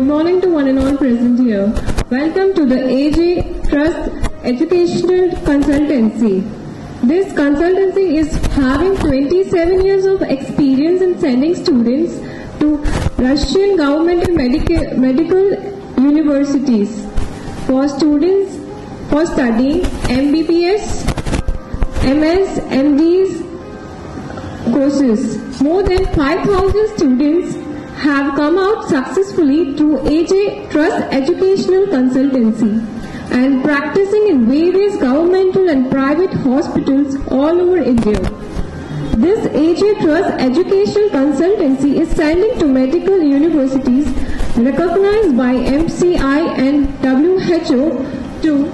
morning to one and all present here. Welcome to the AJ Trust Educational Consultancy. This consultancy is having 27 years of experience in sending students to Russian government and medical, medical universities for students for studying MBBS, MS, MDs courses. More than 5,000 students have come out successfully through AJ Trust Educational Consultancy and practicing in various governmental and private hospitals all over India. This AJ Trust Educational Consultancy is sending to medical universities recognized by MCI and WHO to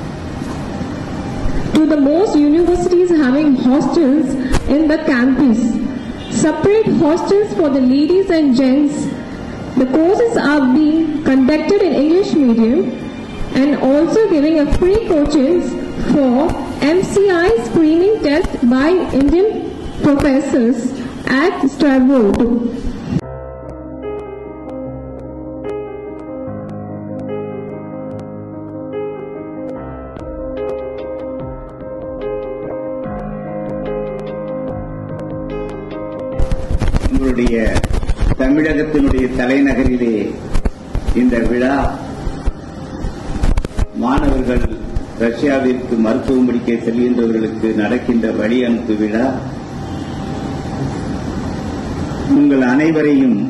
to the most universities having hostels in the campus. Separate hostels for the ladies and gents. The courses are being conducted in English medium and also giving a free coaching for MCI screening test by Indian professors at Strasbourg. உங்களுடைய தமிழகத்தினுடைய தலைநகரிலே இந்த விழா மாணவர்கள் ரஷ்யாவிற்கு மருத்துவம் படிக்க செல்கின்றவர்களுக்கு நடக்கின்ற வழி அனுப்பு விழா உங்கள் அனைவரையும்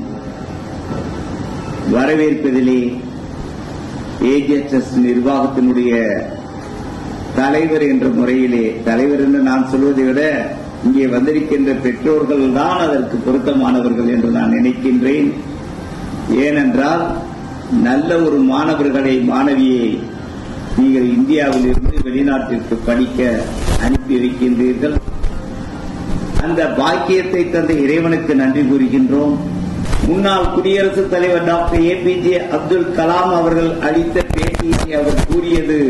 வரவேற்பதிலே ஏஜிஎச்எஸ் நிர்வாகத்தினுடைய தலைவர் என்ற முறையிலே தலைவர் என்று நான் சொல்வதை விட இங்கே வந்திருக்கின்ற பெற்றோர்கள் தான் அதற்கு பொருத்தமானவர்கள் என்று நான் நினைக்கின்றேன் ஏனென்றால் நல்ல ஒரு மாணவர்களை மாணவியை நீங்கள் இந்தியாவில் இருந்து வெளிநாட்டிற்கு படிக்க அனுப்பி வைக்கின்றீர்கள் அந்த பாக்கியத்தை தந்த இறைவனுக்கு நன்றி கூறுகின்றோம் முன்னாள் குடியரசுத் தலைவர் doctor A P J Abdul Kalam அவர்கள் அளித்த பேட்டியை அவர் கூறியது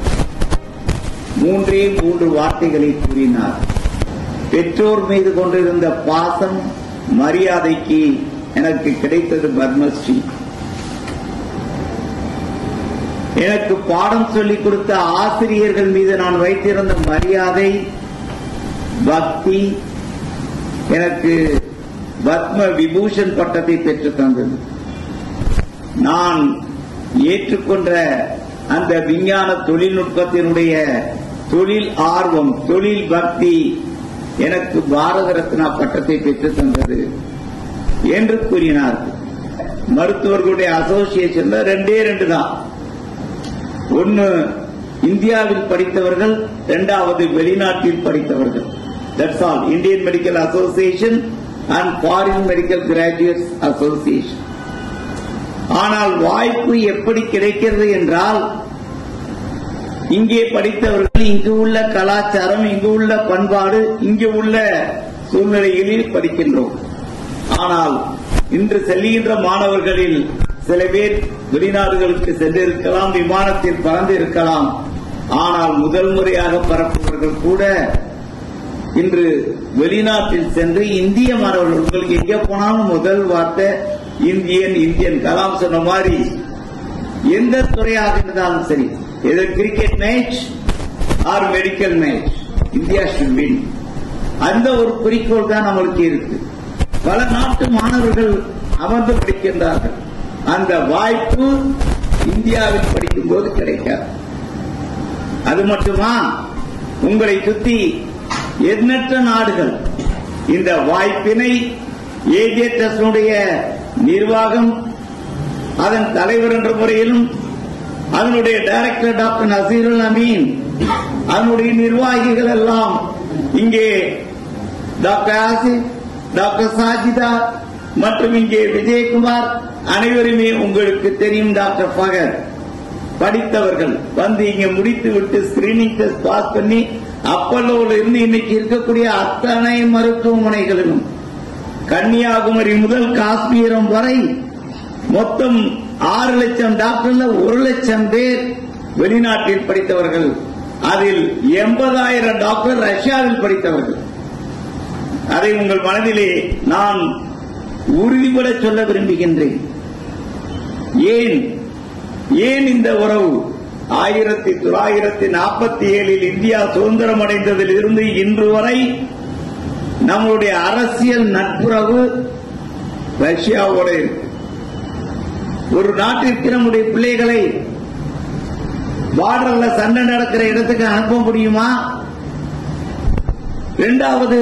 மூன்றே மூன்று வார்த்தைகளை கூறினார் பெற்றோர் மீது கொண்டிருந்த பாசம் மரியாதைக்கு எனக்கு கிடைத்தது பத்மஸ்ரீ எனக்கு பாடம் சொல்லிக் கொடுத்த ஆசிரியர்கள் மீது நான் வைத்திருந்த மரியாதை பக்தி எனக்கு பத்ம விபூஷன் பட்டத்தை பெற்று தந்தது நான் ஏற்றுக்கொண்ட அந்த விஞ்ஞான தொழில்நுட்பத்தினுடைய தொழில் ஆர்வம் தொழில் பக்தி எனக்கு பாரத ரத்னா பட்டத்தை பெற்று தந்தது என்று கூறினார்கள் மருத்துவர்களுடைய அசோசியேஷன்ல ரெண்டே ரெண்டு தான் ஒன்னு இந்தியாவில் படித்தவர்கள் இரண்டாவது வெளிநாட்டில் படித்தவர்கள் that's all Indian Medical Association and Foreign Medical Graduates Association ஆனால் வாய்ப்பு எப்படி கிடைக்கிறது என்றால் இங்கே படித்தவர்கள் இங்கு உள்ள கலாச்சாரம் இங்கு உள்ள பண்பாடு இங்கு உள்ள சூழ்நிலைகளில் படிக்கின்றோம் ஆனால் இன்று செல்லுகின்ற மாணவர்களில் சில பேர் வெளிநாடுகளுக்கு சென்றிருக்கலாம் விமானத்தில் பறந்து இருக்கலாம் ஆனால் முதல் முறையாக பறப்பவர்கள் கூட இன்று வெளிநாட்டில் சென்று இந்திய மாணவர்கள் உங்களுக்கு எங்க போனாலும் முதல் வார்த்தை இந்தியன் இந்தியன் கலாம் சொன்ன மாதிரி எந்த துறையாக இருந்தாலும் சரி எது cricket match or medical match India should win அந்த ஒரு குறிக்கோள் தான் நம்மளுக்கு இருக்கு பல நாட்டு மாணவர்கள் அமர்ந்து படிக்கின்றார்கள் அந்த வாய்ப்பு இந்தியாவில் படிக்கும் போது கிடைக்காது அது மட்டுமா உங்களை சுத்தி எண்ணற்ற நாடுகள் இந்த வாய்ப்பினை ஏஜேட்டஸுடைய நிர்வாகம் அதன் தலைவர் என்ற முறையிலும் அதனுடைய டைரக்டர் டாக்டர் நசீருல் அமீன் அதனுடைய நிர்வாகிகள் எல்லாம் இங்கே டாக்டர் ஆசிப் டாக்டர் சாஜிதா மற்றும் இங்கே விஜயகுமார் அனைவருமே உங்களுக்கு தெரியும் டாக்டர் ஃபகர் படித்தவர்கள் வந்து இங்க முடித்து விட்டு ஸ்கிரீனிங் டெஸ்ட் பாஸ் பண்ணி அப்பல்லோல இருந்து இன்னைக்கு இருக்கக்கூடிய அத்தனை மருத்துவமனைகளிலும் கன்னியாகுமரி முதல் காஷ்மீரம் வரை மொத்தம் ஆறு லட்சம் டாக்டர்ல ஒரு லட்சம் பேர் வெளிநாட்டில் படித்தவர்கள் அதில் எண்பதாயிரம் டாக்டர் ரஷ்யாவில் படித்தவர்கள் அதை உங்கள் மனதிலே நான் உறுதிபட சொல்ல விரும்புகின்றேன் ஏன் ஏன் இந்த உறவு ஆயிரத்தி தொள்ளாயிரத்தி நாற்பத்தி ஏழில் இந்தியா சுதந்திரம் அடைந்ததில் இருந்து இன்று வரை நம்முடைய அரசியல் நட்புறவு ரஷ்யாவோட இருக்கு ஒரு நாட்டிற்கு நம்முடைய பிள்ளைகளை பார்டர்ல சண்டை நடக்கிற இடத்துக்கு அனுப்ப முடியுமா இரண்டாவது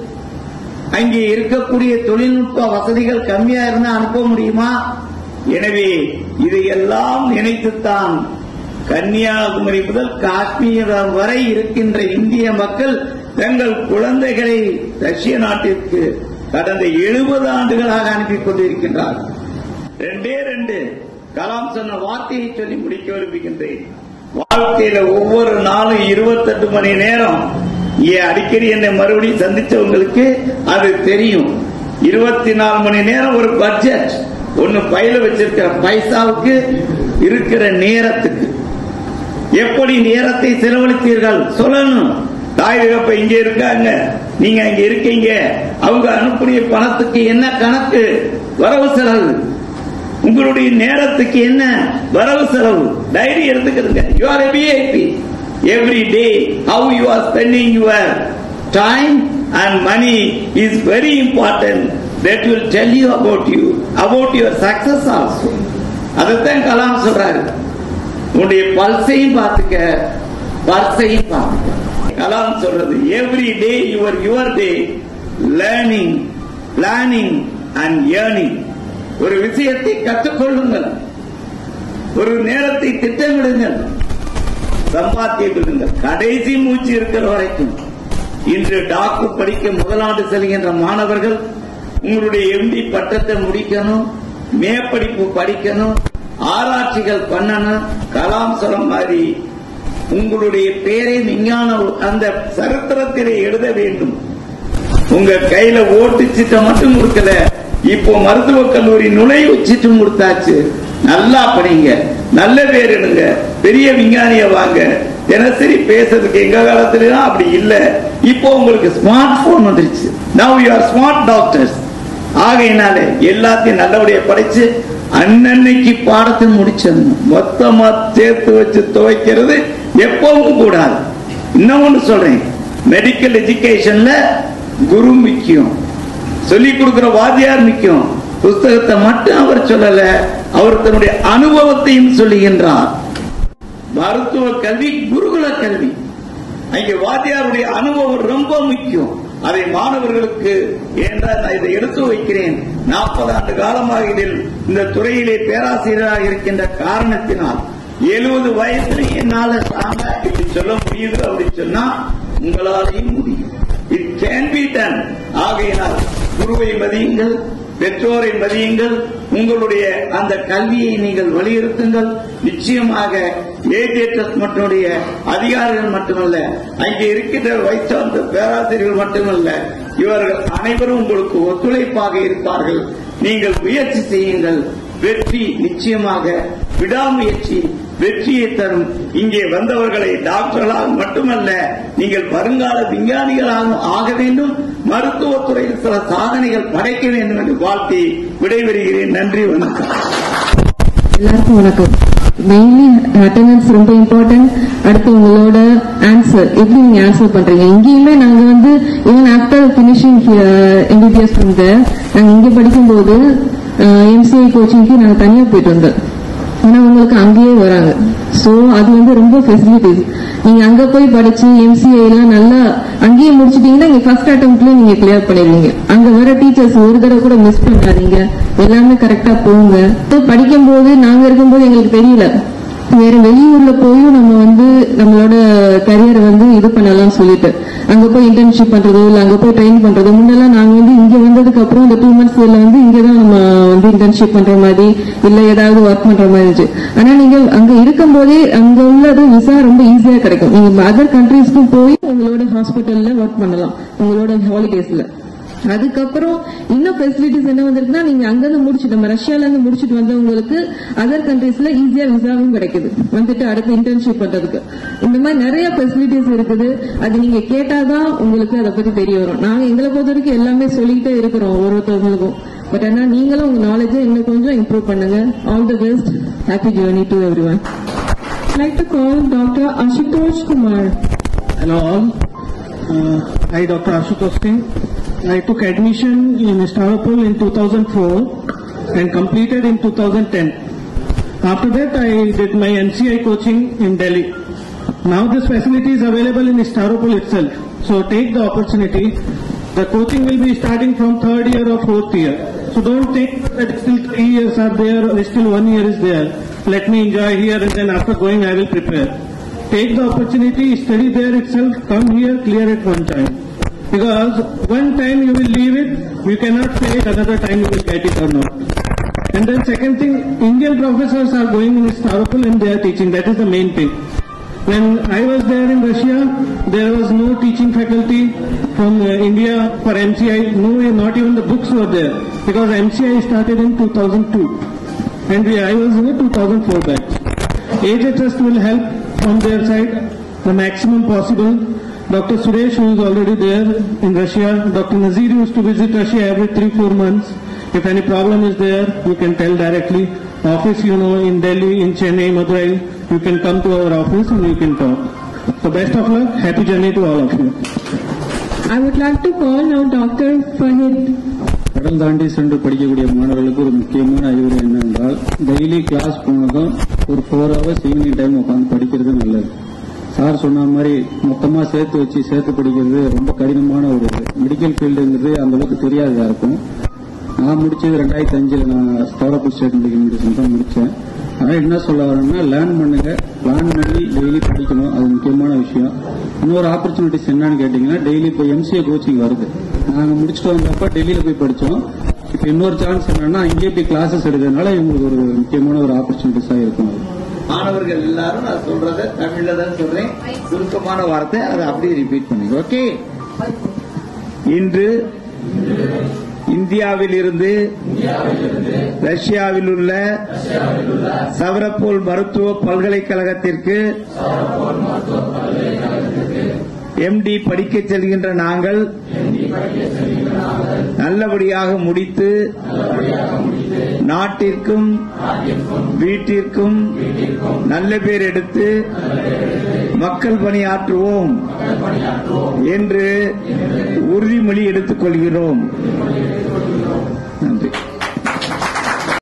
அங்கே இருக்கக்கூடிய தொழில்நுட்ப வசதிகள் கம்மியா இருந்தா அனுப்ப முடியுமா எனவே இதையெல்லாம் நினைத்துத்தான் கன்னியாகுமரி முதல் காஷ்மீரம் வரை இருக்கின்ற இந்திய மக்கள் தங்கள் குழந்தைகளை ரஷ்ய நாட்டிற்கு கடந்த எழுபது ஆண்டுகளாக அனுப்பி கொண்டிருக்கின்றார்கள் ரெண்டே ரெண்டு கலாம் சொன்ன வார்த்தையை சொல்லி முடிக்க விரும்புகின்றேன் வாழ்க்கையில ஒவ்வொரு நாளும் இருபத்தெட்டு மணி நேரம் ஏன் அடிக்கடி என்னை மறுபடியும் சந்திச்சவங்களுக்கு அது தெரியும் இருபத்தி நாலு மணி நேரம் ஒரு பட்ஜெட் ஒன்னு பையில வச்சிருக்கிற பைசாவுக்கு இருக்கிற நேரத்துக்கு எப்படி நேரத்தை செலவழித்தீர்கள் சொல்லணும் தாய் தகப்ப இங்க இருக்காங்க நீங்க அங்க இருக்கீங்க அவங்க அனுப்புடைய பணத்துக்கு என்ன கணக்கு வரவு செலவு உங்களுடைய நேரத்துக்கு என்ன வரவு செலவு டைரி எடுத்துக்கிறதுங்க you are VIP every day how you are spending your time and money is very important that will tell you about you about your success also அதைத்தான் கலாம் சொல்றாரு உன்னுடைய பல்சையும் பார்த்துக்க பர்சையும் பார்த்துக்க கலாம் சொல்றது every day your your day learning planning and earning ஒரு விஷயத்தை கற்றுக்கொள்ளுங்கள் ஒரு நேரத்தை திட்டமிடுங்கள் சம்பாத்தியம் விடுங்கள் கடைசி மூச்சு இருக்கிற வரைக்கும் இன்று டாக்டர் படிக்க முதலாண்டு செல்கின்ற மாணவர்கள் உங்களுடைய எம்டி பட்டத்தை முடிக்கணும் மேற்படிப்பு படிக்கணும் ஆராய்ச்சிகள் பண்ணணும் கலாம் சொல்ல மாதிரி உங்களுடைய பேரை விஞ்ஞான அந்த சரித்திரத்திலே எழுத வேண்டும் உங்க கையில ஓட்டு சீட்டை மட்டும் கொடுக்கல இப்போ மருத்துவக் கல்லூரி நுழைவு சீட்டும் கொடுத்தாச்சு நல்லா படிங்க நல்ல பேர் எடுங்க பெரிய விஞ்ஞானிய வாங்க தினசரி பேசுறதுக்கு எங்க காலத்துல அப்படி இல்ல இப்போ உங்களுக்கு ஸ்மார்ட் போன் வந்துருச்சு now you are smart doctors ஆகையினால எல்லாத்தையும் நல்லபடியா படிச்சு அன்னன்னைக்கு பாடத்தை முடிச்சிடணும் மொத்தமா சேர்த்து வச்சு துவைக்கிறது எப்பவும் கூடாது இன்னொன்னு சொல்றேன் மெடிக்கல் எஜுகேஷன்ல குரு முக்கியம் சொல்லிக் கொடுக்கிற வாத்தியார் முக்கியம் புஸ்தகத்தை மட்டும் அவர் சொல்லல அவர் தன்னுடைய அனுபவத்தையும் சொல்லுகின்றார் மருத்துவ கல்வி குருகுல கல்வி அங்கே வாத்தியாருடைய அனுபவம் ரொம்ப முக்கியம் அதை மாணவர்களுக்கு என்றால் நான் இதை எடுத்து வைக்கிறேன் நாற்பது ஆண்டு காலமாக இதில் இந்த துறையிலே பேராசிரியராக இருக்கின்ற காரணத்தினால் எழுபது வயசுல என்னால சாங்க இப்படி சொல்ல முடியுது அப்படின்னு சொன்னா உங்களாலையும் முடியும் இட் கேன் பி டன் ஆகையினால் குருவை மதியுங்கள் பெற்றோரை மதியுங்கள் உங்களுடைய அந்த கல்வியை நீங்கள் வலியுறுத்துங்கள் நிச்சயமாக ஏஜேட்டஸ் மட்டுடைய அதிகாரிகள் மட்டுமல்ல அங்கே இருக்கின்ற வைஸ் சார்ந்த பேராசிரியர்கள் மட்டுமல்ல இவர்கள் அனைவரும் உங்களுக்கு ஒத்துழைப்பாக இருப்பார்கள் நீங்கள் முயற்சி செய்யுங்கள் வெற்றி நிச்சயமாக விடாமுயற்சி வெற்றியை தரும் இங்கே வந்தவர்களை டாக்டர்களாக மட்டுமல்ல நீங்கள் வருங்கால விஞ்ஞானிகளாக ஆக வேண்டும் மருத்துவத்துறையில் சில சாதனைகள் படைக்க வேண்டும் என்று வாழ்த்தி விடைபெறுகிறேன் நன்றி வணக்கம் எல்லாருக்கும் வணக்கம் மெயின்லி அட்டண்டன்ஸ் ரொம்ப இம்பார்ட்டன்ட் அடுத்து உங்களோட ஆன்சர் எப்படி நீங்க ஆன்சர் பண்றீங்க இங்கேயுமே நாங்க வந்து ஈவன் ஆஃப்டர் பினிஷிங் எம்பிபிஎஸ் வந்து நாங்க இங்க படிக்கும்போது எம்சிஐ கோச்சிங்க்கு நாங்க தனியா போயிட்டு வந்தோம் ஆனா உங்களுக்கு அங்கேயே வராங்க சோ அது வந்து ரொம்ப ஃபெசிலிட்டிஸ் நீங்க அங்க போய் படிச்சு எம்சிஐ எல்லாம் நல்லா அங்கேயே முடிச்சிட்டீங்கன்னா நீங்க ஃபர்ஸ்ட் அட்டம்ப்ட்ல நீங்க கிளியர் பண்ணிடுவீங்க அங்க வர டீச்சர்ஸ் ஒரு தடவை கூட மிஸ் பண்ணாதீங்க எல்லாமே கரெக்டா போங்க So, படிக்கும்போது நாங்க இருக்கும்போது எங்களுக்கு தெரியல வேற வெளியூர்ல போயும் நம்ம வந்து நம்மளோட கரியரை வந்து இது பண்ணலாம் சொல்லிட்டு அங்க போய் இன்டர்ன்ஷிப் பண்றதோ இல்ல அங்க போய் ட்ரெயின் பண்றதோ முன்னெல்லாம் நாங்க வந்து இங்க வந்ததுக்கு அப்புறம் இந்த டூ மந்த்ஸ்ல வந்து இங்கதான் நம்ம வந்து இன்டர்ன்ஷிப் பண்ற மாதிரி இல்ல ஏதாவது ஒர்க் பண்ற மாதிரி இருந்துச்சு ஆனா நீங்க அங்க இருக்கும் போதே அங்க உள்ளது விசா ரொம்ப ஈஸியா கிடைக்கும் நீங்க அதர் கண்ட்ரீஸ்க்கும் போய் உங்களோட ஹாஸ்பிட்டல்ல ஒர்க் பண்ணலாம் உங்களோட ஹாலிடேஸ்ல அதுக்கப்புறம் இன்னும் ஃபெசிலிட்டிஸ் என்ன வந்திருக்குன்னா நீங்க அங்கிருந்து முடிச்சுட்டு நம்ம ரஷ்யால இருந்து முடிச்சுட்டு வந்தவங்களுக்கு அதர் கண்ட்ரீஸ்ல ஈஸியா விசாவும் கிடைக்குது வந்துட்டு அடுத்து இன்டர்ன்ஷிப் பண்றதுக்கு இந்த மாதிரி நிறைய ஃபெசிலிட்டிஸ் இருக்குது அது நீங்க கேட்டாதான் உங்களுக்கு அதை பத்தி தெரிய வரும் நாங்க எங்களை பொறுத்த வரைக்கும் எல்லாமே சொல்லிக்கிட்டே இருக்கிறோம் ஒவ்வொருத்தவங்களுக்கும் பட் ஆனா நீங்களும் உங்க நாலேஜை இன்னும் கொஞ்சம் இம்ப்ரூவ் பண்ணுங்க all the best happy journey to everyone like to call doctor Ashutosh Kumar Hello all. Uh, I, Dr. Ashutosh Singh. I took admission in Stavropol in 2004 and completed in 2010. After that, I did my NCI coaching in Delhi. Now this facility is available in Stavropol itself. So take the opportunity. The coaching will be starting from third year or fourth year. So don't think that still three years are there or still one year is there. Let me enjoy here and then after going I will prepare. Take the opportunity, study there itself, come here, clear it one time. Because one time you will leave it, you cannot say it another time you will get it or not. And then second thing, Indian professors are going in Stavropol and they are teaching. That is the main thing. When I was there in Russia, there was no teaching faculty from uh, India for MCI. No, not even the books were there because MCI started in 2002 and we, I was in the 2004 batch. AJ Trust will help from their side the maximum possible. Dr. Suresh, who is already there in Russia, Dr. Nazir used to visit Russia every three, four months. If any problem is there, you can tell directly. Office, you know, in Delhi, in Chennai, Madurai, you can come to our office and you can talk. So best of luck. Happy journey to all of you. I would like to call now Dr. Fahid கடல் தாண்டி சென்று படிக்கக்கூடிய மாணவர்களுக்கு ஒரு முக்கியமான அறிவுரை என்னவென்றால் daily class போனதும் ஒரு ஃபோர் ஹவர்ஸ் ஈவினிங் டைம் உட்காந்து படிக்கிறது நல்லது சார் சொன்ன மாதிரி மொத்தமா சேர்த்து வச்சு சேர்த்து படிக்கிறது ரொம்ப கடினமான ஒரு மெடிக்கல் ஃபீல்டுங்கிறது அந்த அளவுக்கு தெரியாது யாருக்கும் நான் முடிச்சது ரெண்டாயிரத்தி அஞ்சுல நான் ஸ்டாரப்பூர் ஸ்டேட் மெடிக்கல் மெடிசன் தான் முடிச்சேன் ஆனால் என்ன சொல்ல வரேன்னா லேர்ன் பண்ணுங்க பிளான் பண்ணி டெய்லி படிக்கணும் அது முக்கியமான விஷயம் இன்னொரு ஆப்பர்ச்சுனிட்டிஸ் என்னன்னு கேட்டீங்கன்னா டெய்லி இப்போ எம்சிஏ கோச்சிங் வருது நாங்கள் முடிச்சுட்டு வந்தப்ப டெல்லியில போய் படித்தோம் இப்போ இன்னொரு சான்ஸ் என்னன்னா இங்கே போய் கிளாஸஸ் எடுக்கிறதுனால இவங்களுக்கு ஒரு முக்கியமான ஒரு ஆப்பர்ச்சுனிட்டிஸாக இருக்கும் அது மாணவர்கள் எல்லாரும் நான் சொல்றத தமிழ்ல தான் சொல்றேன் சுருக்கமான வார்த்தை அதை அப்படியே ரிப்பீட் பண்ணுங்க ஓகே இன்று இந்தியாவில் இருந்து ரஷ்யாவில் உள்ள சவரப்போல் மருத்துவ பல்கலைக்கழகத்திற்கு எம்டி படிக்க செல்கின்ற நாங்கள் நல்லபடியாக முடித்து நாட்டிற்கும் வீட்டிற்கும் நல்ல பேர் எடுத்து மக்கள் பணியாற்றுவோம் என்று உறுதிமொழி எடுத்துக் கொள்கிறோம் நன்றி